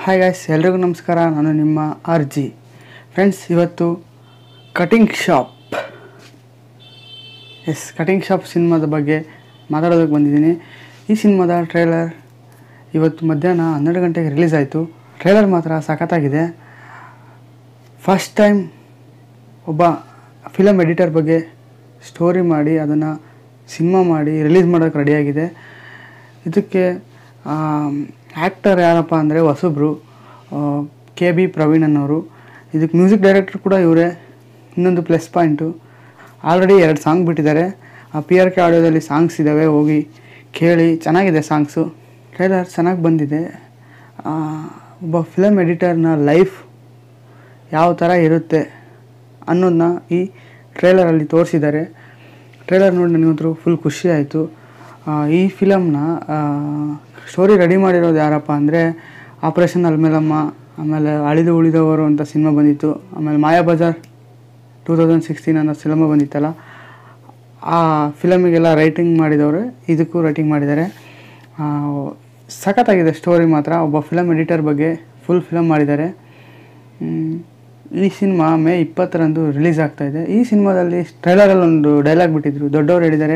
hi guys ಎಲ್ರಿಗೂ ನಮಸ್ಕಾರ ನಾನು ನಿಮ್ಮ ಆರ್ ಜಿ ಫ್ರೆಂಡ್ಸ್ ಇವತ್ತು cutting shop S cutting shop ಸಿನಿಮಾದ ಬಗ್ಗೆ ಮಾತಾಡೋದಕ್ಕೆ ಬಂದಿದ್ದೀನಿ ಈ ಸಿನಿಮಾದ ಟ್ರೇಲರ್ ಇವತ್ತು ಮಧ್ಯಾಹ್ನ ಹನ್ನೆರಡು ಗಂಟೆಗೆ ರಿಲೀಸ್ ಆಯಿತು ಟ್ರೇಲರ್ ಮಾತ್ರ ಸಖತ್ತಾಗಿದೆ ಫಸ್ಟ್ ಟೈಮ್ ಒಬ್ಬ ಫಿಲಮ್ ಎಡಿಟರ್ ಬಗ್ಗೆ ಸ್ಟೋರಿ ಮಾಡಿ ಅದನ್ನು ಸಿನಿಮಾ ಮಾಡಿ ರಿಲೀಸ್ ಮಾಡೋಕ್ಕೆ ರೆಡಿಯಾಗಿದೆ ಇದಕ್ಕೆ ಆ್ಯಕ್ಟರ್ ಯಾರಪ್ಪ ಅಂದರೆ ಹೊಸಬ್ರು ಕೆ ಬಿ ಪ್ರವೀಣ್ ಅನ್ನೋರು ಇದಕ್ಕೆ ಮ್ಯೂಸಿಕ್ ಡೈರೆಕ್ಟರ್ ಕೂಡ ಇವರೇ ಇನ್ನೊಂದು ಪ್ಲಸ್ ಪಾಯಿಂಟು ಆಲ್ರೆಡಿ ಎರಡು ಸಾಂಗ್ ಬಿಟ್ಟಿದ್ದಾರೆ ಆ ಪಿ ಆರ್ ಕೆ ಆಡಿಯೋದಲ್ಲಿ ಸಾಂಗ್ಸ್ ಇದ್ದಾವೆ ಹೋಗಿ ಕೇಳಿ ಚೆನ್ನಾಗಿದೆ ಸಾಂಗ್ಸು ಟ್ರೈಲರ್ ಚೆನ್ನಾಗಿ ಬಂದಿದೆ ಆ, ಒಬ್ಬ ಫಿಲಮ್ ಎಡಿಟರ್ನ ಲೈಫ್ ಯಾವ ಥರ ಇರುತ್ತೆ ಅನ್ನೋದನ್ನ ಈ ಟ್ರೇಲರಲ್ಲಿ ತೋರಿಸಿದ್ದಾರೆ ಟ್ರೇಲರ್ ನೋಡಿ ನನಗಂತೂ ಫುಲ್ ಖುಷಿ ಆಯಿತು ಈ ಫಿಲಮ್ನ ಸ್ಟೋರಿ ರೆಡಿ ಮಾಡಿರೋದು ಯಾರಪ್ಪ ಅಂದರೆ ಆಪರೇಷನ್ ಅಲ್ಮೇಲಮ್ಮ ಆಮೇಲೆ ಅಳಿದು ಉಳಿದವರು ಅಂತ ಸಿನಿಮಾ ಬಂದಿತ್ತು ಆಮೇಲೆ Maya Bazaar two thousand sixteen ಅನ್ನೋ ಸಿನಿಮಾ ಬಂದಿತ್ತಲ್ಲ ಆ ಫಿಲಮಿಗೆಲ್ಲ ರೈಟಿಂಗ್ ಮಾಡಿದವರು ಇದಕ್ಕೂ ರೈಟಿಂಗ್ ಮಾಡಿದ್ದಾರೆ ಆ, ಸಖತ್ತಾಗಿದೆ ಸ್ಟೋರಿ ಮಾತ್ರ ಒಬ್ಬ ಫಿಲಮ್ ಎಡಿಟರ್ ಬಗ್ಗೆ ಫುಲ್ ಫಿಲಮ್ ಮಾಡಿದ್ದಾರೆ ಮ್, ಈ ಸಿನಿಮಾ ಮೇ ಇಪ್ಪತ್ತರಂದು ರಿಲೀಸ್ ಆಗ್ತಾ ಇದೆ ಈ ಸಿನಿಮಾದಲ್ಲಿ ಟ್ರೈಲರಲ್ಲಿ ಒಂದು ಡೈಲಾಗ್ ಬಿಟ್ಟಿದ್ರು ದೊಡ್ಡವರು ಹೇಳಿದ್ದಾರೆ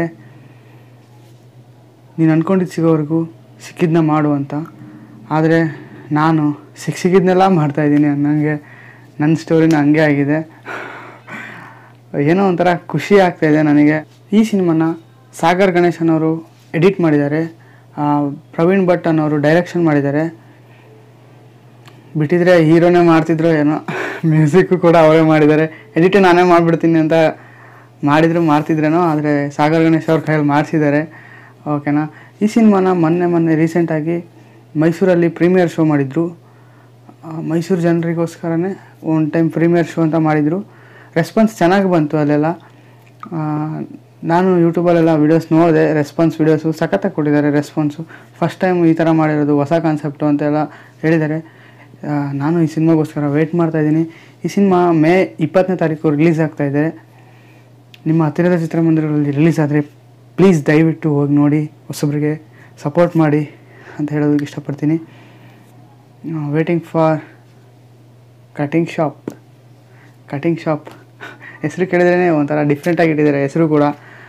ನೀನು ಅಂದ್ಕೊಂಡಿದ್ದು ಸಿಗೋವರೆಗೂ ಸಿಕ್ಕಿದ್ದನ್ನ ಮಾಡು ಅಂತ ಆದರೆ ನಾನು ಸಿಕ್ ಸಿಕ್ಕಿದ್ನೆಲ್ಲ ಮಾಡ್ತಾಯಿದ್ದೀನಿ ನನಗೆ ನನ್ನ ಸ್ಟೋರಿನ ಹಂಗೆ ಆಗಿದೆ ಏನೋ ಒಂಥರ ಖುಷಿ ಆಗ್ತಾ ಇದೆ ನನಗೆ ಈ ಸಿನಿಮಾನ ಸಾಗರ್ ಗಣೇಶನ್ ಅವರು ಎಡಿಟ್ ಮಾಡಿದ್ದಾರೆ ಆ, ಪ್ರವೀಣ್ ಭಟ್ ಅನ್ನೋರು ಡೈರೆಕ್ಷನ್ ಮಾಡಿದ್ದಾರೆ ಬಿಟ್ಟಿದ್ರೆ ಹೀರೋನೇ ಮಾಡ್ತಿದ್ರು ಏನೋ ಮ್ಯೂಸಿಕ್ಕು ಕೂಡ ಅವರೇ ಮಾಡಿದ್ದಾರೆ ಎಡಿಟ್ ನಾನೇ ಮಾಡಿಬಿಡ್ತೀನಿ ಅಂತ ಮಾಡಿದ್ರು ಮಾಡ್ತಿದ್ರೇನೋ ಆದರೆ ಸಾಗರ್ ಗಣೇಶ್ ಅವ್ರ ಕೈಯಲ್ಲಿ ಮಾಡಿಸಿದ್ದಾರೆ ಓಕೆನಾ ಈ ಸಿನಿಮಾನ ಮೊನ್ನೆ ಮೊನ್ನೆ ರೀಸೆಂಟಾಗಿ ಮೈಸೂರಲ್ಲಿ ಪ್ರೀಮಿಯರ್ ಶೋ ಮಾಡಿದರು ಮೈಸೂರು ಜನರಿಗೋಸ್ಕರನೇ ಒಂದು ಟೈಮ್ ಪ್ರೀಮಿಯರ್ ಶೋ ಅಂತ ಮಾಡಿದರು ರೆಸ್ಪಾನ್ಸ್ ಚೆನ್ನಾಗಿ ಬಂತು ಅಲ್ಲೆಲ್ಲ ಆ, ನಾನು ಯೂಟ್ಯೂಬಲ್ಲೆಲ್ಲ ವೀಡಿಯೋಸ್ ನೋಡಿದೆ ರೆಸ್ಪಾನ್ಸ್ ವೀಡಿಯೋಸು ಸಖತ್ತಾಗಿ ಕೊಟ್ಟಿದ್ದಾರೆ ರೆಸ್ಪಾನ್ಸು ಫಸ್ಟ್ ಟೈಮ್ ಈ ಥರ ಮಾಡಿರೋದು ಹೊಸ ಕಾನ್ಸೆಪ್ಟು ಅಂತೆಲ್ಲ ಹೇಳಿದ್ದಾರೆ ಆ, ನಾನು ಈ ಸಿನಿಮಾಗೋಸ್ಕರ ವೆಯ್ಟ್ ಮಾಡ್ತಾಯಿದ್ದೀನಿ ಈ ಸಿನಿಮಾ ಮೇ ಇಪ್ಪತ್ತನೇ ತಾರೀಕು ರಿಲೀಸ್ ಆಗ್ತಾ ಇದೆ ನಿಮ್ಮ ಹತ್ತಿರದ ಚಿತ್ರಮಂದಿರಗಳಲ್ಲಿ ರಿಲೀಸ್ ಆದರೆ ಪ್ಲೀಸ್ ದಯವಿಟ್ಟು ಹೋಗಿ ನೋಡಿ ಹೊಸಬ್ರಿಗೆ ಸಪೋರ್ಟ್ ಮಾಡಿ ಅಂತ ಹೇಳೋದಕ್ಕೆ ಇಷ್ಟಪಡ್ತೀನಿ waiting for cutting shop cutting shop ಹೆಸರು ಕೇಳಿದ್ರೇ ಒಂಥರ ಡಿಫ್ರೆಂಟಾಗಿ ಇಟ್ಟಿದ್ದಾರೆ ಹೆಸರು ಕೂಡ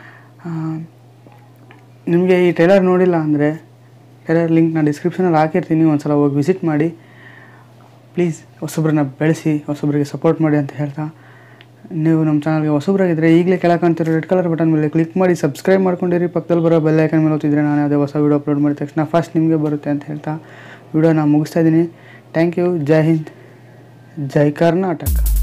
ನಿಮಗೆ ಈ ಟ್ರೈಲರ್ ನೋಡಿಲ್ಲ ಅಂದರೆ ಟ್ರೈಲರ್ ಲಿಂಕ್ನ ಡಿಸ್ಕ್ರಿಪ್ಷನಲ್ಲಿ ಹಾಕಿರ್ತೀನಿ ಒಂದು ಸಲ ಹೋಗಿ ವಿಸಿಟ್ ಮಾಡಿ ಪ್ಲೀಸ್ ಹೊಸಬ್ರನ್ನ ಬೆಳೆಸಿ ಹೊಸಬ್ರಿಗೆ ಸಪೋರ್ಟ್ ಮಾಡಿ ಅಂತ ಹೇಳ್ತಾ ನೀವು ನಮ್ಮ ಚಾನಲ್ಗೆ ಹೊಸಬ್ರಾಗಿದ್ದರೆ ಈಗಲೇ ಕೆಳಗೆ ಕಾಣ್ತಿರೋ ರೆಡ್ ಕಲರ್ ಬಟನ್ ಮೇಲೆ ಕ್ಲಿಕ್ ಮಾಡಿ ಸಬ್ಸ್ಕ್ರೈಬ್ ಮಾಡ್ಕೊಂಡಿರಿ ಪಕ್ಕದಲ್ಲಿ ಬರೋ ಬೆಲ್ ಐಕನ್ ಮೇಲೆ ಓದ್ತಿದ್ರೆ ನಾನು ಯಾವುದೇ ಹೊಸ ವೀಡಿಯೋ ಅಪ್ಲೋಡ್ ಮಾಡಿದ ತಕ್ಷಣ ಫಸ್ಟ್ ನಿಮಗೆ ಬರುತ್ತೆ ಅಂತ ಹೇಳ್ತಾ ವಿಡಿಯೋನ ಮುಗಿಸ್ತಾ ಇದ್ದೀನಿ ಥ್ಯಾಂಕ್ ಯು ಜೈ ಹಿಂದ್ ಜೈ ಕರ್ನಾಟಕ